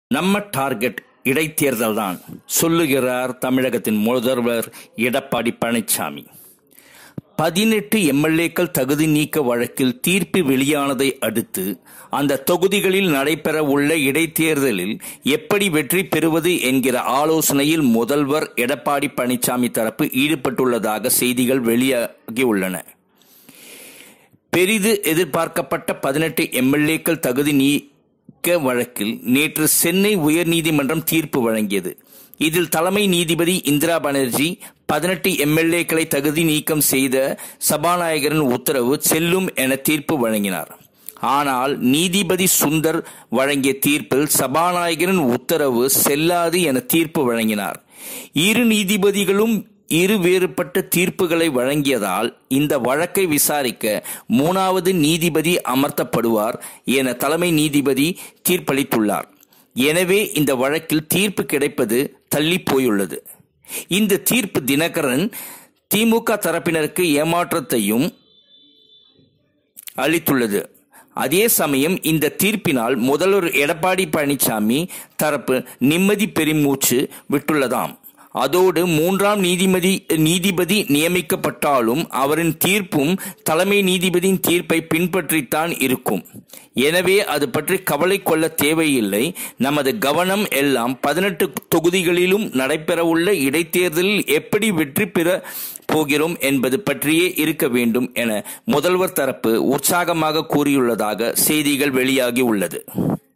நம்ம டார்கெட் இடைத்தேர்தல் தான் சொல்லுகிறார் தமிழகத்தின் முதல்வர் எடப்பாடி பழனிசாமி பதினெட்டு எம்எல்ஏக்கள் தகுதி நீக்க வழக்கில் தீர்ப்பு வெளியானதை அடுத்து அந்த தொகுதிகளில் நடைபெற உள்ள இடைத்தேர்தலில் எப்படி வெற்றி பெறுவது என்கிற ஆலோசனையில் முதல்வர் எடப்பாடி பழனிசாமி தரப்பு ஈடுபட்டுள்ளதாக செய்திகள் வெளியாகியுள்ளன பெரிது எதிர்பார்க்கப்பட்ட பதினெட்டு எம்எல்ஏக்கள் தகுதி நீக்க வழக்கில் நேற்று சென்னை உயர்நீதிமன்றம் தீர்ப்பு வழங்கியது இதில் தலைமை நீதிபதி இந்திரா பானர்ஜி பதினெட்டு எம்எல்ஏக்களை தகுதி நீக்கம் செய்த சபாநாயகரின் உத்தரவு செல்லும் என தீர்ப்பு வழங்கினார் ஆனால் நீதிபதி சுந்தர் வழங்கிய தீர்ப்பில் சபாநாயகரின் உத்தரவு செல்லாது என தீர்ப்பு வழங்கினார் இரு நீதிபதிகளும் இரு வேறுபட்ட தீர்ப்புகளை வழங்கியதால் இந்த வழக்கை விசாரிக்க மூணாவது நீதிபதி அமர்த்தப்படுவார் என தலைமை நீதிபதி தீர்ப்பளித்துள்ளார் எனவே இந்த வழக்கில் தீர்ப்பு கிடைப்பது தள்ளி போயுள்ளது இந்த தீர்ப்பு தினகரன் திமுக தரப்பினருக்கு ஏமாற்றத்தையும் அளித்துள்ளது அதே சமயம் இந்த தீர்ப்பினால் முதல்வர் எடப்பாடி பழனிசாமி தரப்பு நிம்மதி பெருமூச்சு விட்டுள்ளதாம் அதோடு மூன்றாம் நீதிபதி நீதிபதி நியமிக்கப்பட்டாலும் அவரின் தீர்ப்பும் தலைமை நீதிபதியின் தீர்ப்பை பின்பற்றித்தான் இருக்கும் எனவே அது பற்றி கவலை கொள்ள தேவையில்லை நமது கவனம் எல்லாம் பதினெட்டு தொகுதிகளிலும் நடைபெறவுள்ள இடைத்தேர்தலில் எப்படி வெற்றி பெற போகிறோம் என்பது பற்றியே இருக்க வேண்டும் என முதல்வர் தரப்பு உற்சாகமாக கூறியுள்ளதாக செய்திகள் வெளியாகி உள்ளது